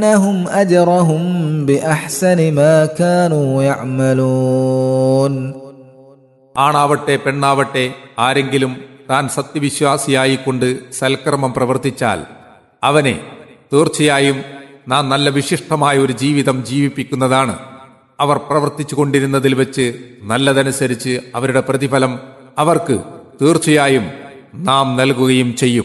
لهم أجرهم بأحسن ما كانوا يعملون ആണാവട്ടെ പെണ്ണാവട്ടെ ആരെങ്കിലും താൻ സത്യവിശ്വാസിയായിക്കൊണ്ട് സൽക്കർമ്മം പ്രവർത്തിച്ചാൽ അവനെ തീർച്ചയായും നാം നല്ല വിശിഷ്ടമായ ഒരു ജീവിതം ജീവിപ്പിക്കുന്നതാണ് അവർ പ്രവർത്തിച്ചു കൊണ്ടിരുന്നതിൽ വെച്ച് നല്ലതനുസരിച്ച് അവരുടെ പ്രതിഫലം അവർക്ക് തീർച്ചയായും നാം നൽകുകയും ചെയ്യും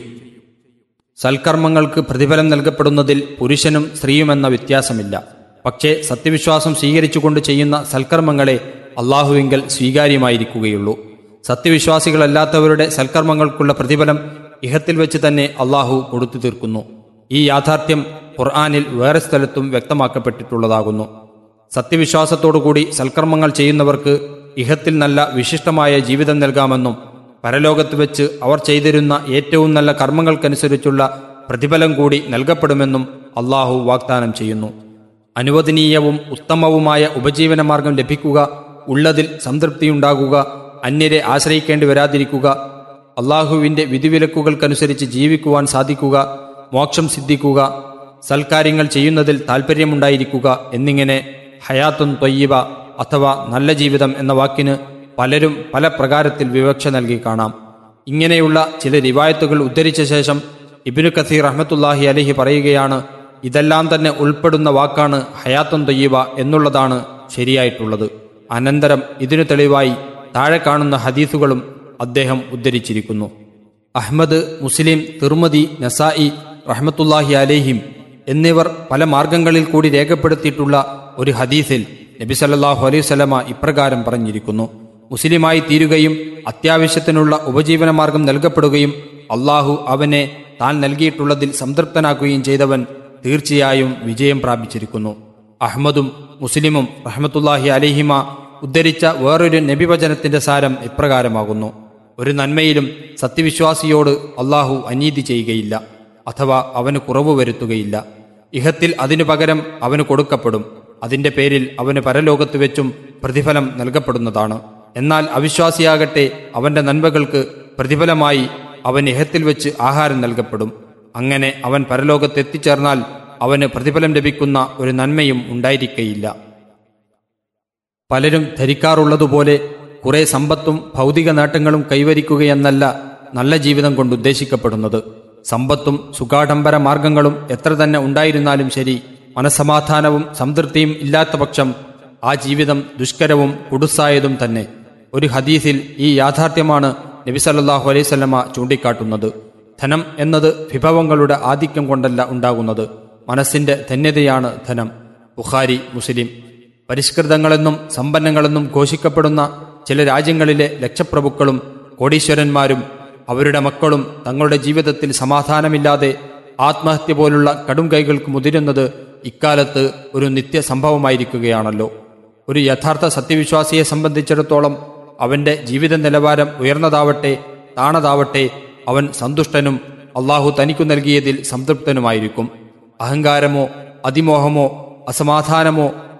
സൽക്കർമ്മങ്ങൾക്ക് പ്രതിഫലം നൽകപ്പെടുന്നതിൽ പുരുഷനും സ്ത്രീയുമെന്ന വ്യത്യാസമില്ല പക്ഷേ സത്യവിശ്വാസം സ്വീകരിച്ചുകൊണ്ട് ചെയ്യുന്ന സൽക്കർമ്മങ്ങളെ അള്ളാഹുവിങ്കൽ സ്വീകാര്യമായിരിക്കുകയുള്ളൂ സത്യവിശ്വാസികളല്ലാത്തവരുടെ സൽക്കർമ്മങ്ങൾക്കുള്ള പ്രതിഫലം ഇഹത്തിൽ വെച്ച് തന്നെ അള്ളാഹു കൊടുത്തു തീർക്കുന്നു ഈ യാഥാർത്ഥ്യം ഖുർആാനിൽ വേറെ സ്ഥലത്തും വ്യക്തമാക്കപ്പെട്ടിട്ടുള്ളതാകുന്നു സത്യവിശ്വാസത്തോടുകൂടി സൽക്കർമ്മങ്ങൾ ചെയ്യുന്നവർക്ക് ഇഹത്തിൽ നല്ല വിശിഷ്ടമായ ജീവിതം നൽകാമെന്നും പരലോകത്ത് വെച്ച് അവർ ചെയ്തിരുന്ന ഏറ്റവും നല്ല കർമ്മങ്ങൾക്കനുസരിച്ചുള്ള പ്രതിഫലം കൂടി നൽകപ്പെടുമെന്നും അള്ളാഹു വാഗ്ദാനം ചെയ്യുന്നു അനുവദനീയവും ഉത്തമവുമായ ഉപജീവനമാർഗം ലഭിക്കുക ഉള്ളതിൽ സംതൃപ്തിയുണ്ടാകുക അന്യരെ ആശ്രയിക്കേണ്ടി വരാതിരിക്കുക അള്ളാഹുവിൻ്റെ വിധിവിലക്കുകൾക്കനുസരിച്ച് ജീവിക്കുവാൻ സാധിക്കുക മോക്ഷം സിദ്ധിക്കുക സൽക്കാര്യങ്ങൾ ചെയ്യുന്നതിൽ താൽപ്പര്യമുണ്ടായിരിക്കുക എന്നിങ്ങനെ ഹയാത്തുൻ തൊയ്യബ അഥവാ നല്ല ജീവിതം എന്ന വാക്കിന് പലരും പല പ്രകാരത്തിൽ വിവക്ഷ നൽകി കാണാം ഇങ്ങനെയുള്ള ചില റിവായത്തുകൾ ഉദ്ധരിച്ച ശേഷം ഇബിനു കസീർ റഹ്മത്തുല്ലാഹി അലഹി പറയുകയാണ് ഇതെല്ലാം തന്നെ ഉൾപ്പെടുന്ന വാക്കാണ് ഹയാത്തുൻ തൊയ്യബ എന്നുള്ളതാണ് ശരിയായിട്ടുള്ളത് അനന്തരം ഇതിനു തെളിവായി താഴെ കാണുന്ന ഹദീസുകളും അദ്ദേഹം ഉദ്ധരിച്ചിരിക്കുന്നു അഹ്മദ് മുസ്ലിം തിർമതി നസായി റഹ്മത്തുല്ലാഹി അലേഹിം എന്നിവർ പല മാർഗങ്ങളിൽ കൂടി രേഖപ്പെടുത്തിയിട്ടുള്ള ഒരു ഹദീസിൽ നബി സല്ലല്ലാഹു അലൈഹി വസല്ലമ ഇപ്രകാരം പറഞ്ഞിരിക്കുന്നു മുസ്ലിമായി തീരുകയും അത്യാവശ്യത്തിനുള്ള ഉപജീവനമാർഗം നൽകപ്പെടുകയും അള്ളാഹു അവനെ താൻ നൽകിയിട്ടുള്ളതിൽ സംതൃപ്തനാക്കുകയും ചെയ്തവൻ തീർച്ചയായും വിജയം പ്രാപിച്ചിരിക്കുന്നു അഹ്മദും മുസ്ലിമും റഹ്മത്തുല്ലാഹി അലിഹിമ ഉദ്ധരിച്ച വേറൊരു നബിവചനത്തിന്റെ സാരം ഇപ്രകാരമാകുന്നു ഒരു നന്മയിലും സത്യവിശ്വാസിയോട് അള്ളാഹു അനീതി ചെയ്യുകയില്ല അഥവാ അവന് കുറവ് വരുത്തുകയില്ല ഇഹത്തിൽ അതിനു പകരം അവന് കൊടുക്കപ്പെടും അതിന്റെ പേരിൽ അവന് പരലോകത്ത് വെച്ചും പ്രതിഫലം നൽകപ്പെടുന്നതാണ് എന്നാൽ അവിശ്വാസിയാകട്ടെ അവന്റെ നന്മകൾക്ക് പ്രതിഫലമായി അവൻ ഇഹത്തിൽ വെച്ച് ആഹാരം നൽകപ്പെടും അങ്ങനെ അവൻ പരലോകത്ത് എത്തിച്ചേർന്നാൽ അവന് പ്രതിഫലം ലഭിക്കുന്ന ഒരു നന്മയും ഉണ്ടായിരിക്കയില്ല പലരും ധരിക്കാറുള്ളതുപോലെ കുറെ സമ്പത്തും ഭൗതിക നേട്ടങ്ങളും കൈവരിക്കുകയെന്നല്ല നല്ല ജീവിതം കൊണ്ട് ഉദ്ദേശിക്കപ്പെടുന്നത് സമ്പത്തും സുഖാഡംബര മാർഗങ്ങളും എത്ര തന്നെ ഉണ്ടായിരുന്നാലും ശരി മനസമാധാനവും സംതൃപ്തിയും ഇല്ലാത്ത പക്ഷം ആ ജീവിതം ദുഷ്കരവും കുടുസായതും തന്നെ ഒരു ഹദീസിൽ ഈ യാഥാർത്ഥ്യമാണ് നബി സല്ലല്ലാഹു അലൈഹി സ്വലമ ചൂണ്ടിക്കാട്ടുന്നത് ധനം എന്നത് വിഭവങ്ങളുടെ ആധിക്യം കൊണ്ടല്ല ഉണ്ടാകുന്നത് മനസ്സിന്റെ ധന്യതയാണ് ധനം ബുഖാരി മുസ്ലിം പരിഷ്കൃതങ്ങളെന്നും സമ്പന്നങ്ങളെന്നും ഘോഷിക്കപ്പെടുന്ന ചില രാജ്യങ്ങളിലെ ലക്ഷപ്രഭുക്കളും കോടീശ്വരന്മാരും അവരുടെ മക്കളും തങ്ങളുടെ ജീവിതത്തിൽ സമാധാനമില്ലാതെ ആത്മഹത്യ പോലുള്ള കടും കൈകൾക്ക് മുതിരുന്നത് ഇക്കാലത്ത് ഒരു നിത്യ സംഭവമായിരിക്കുകയാണല്ലോ ഒരു യഥാർത്ഥ സത്യവിശ്വാസിയെ സംബന്ധിച്ചിടത്തോളം അവന്റെ ജീവിത നിലവാരം ഉയർന്നതാവട്ടെ താണതാവട്ടെ അവൻ സന്തുഷ്ടനും അള്ളാഹു തനിക്കു നൽകിയതിൽ സംതൃപ്തനുമായിരിക്കും അഹങ്കാരമോ അതിമോഹമോ അസമാധാനമോ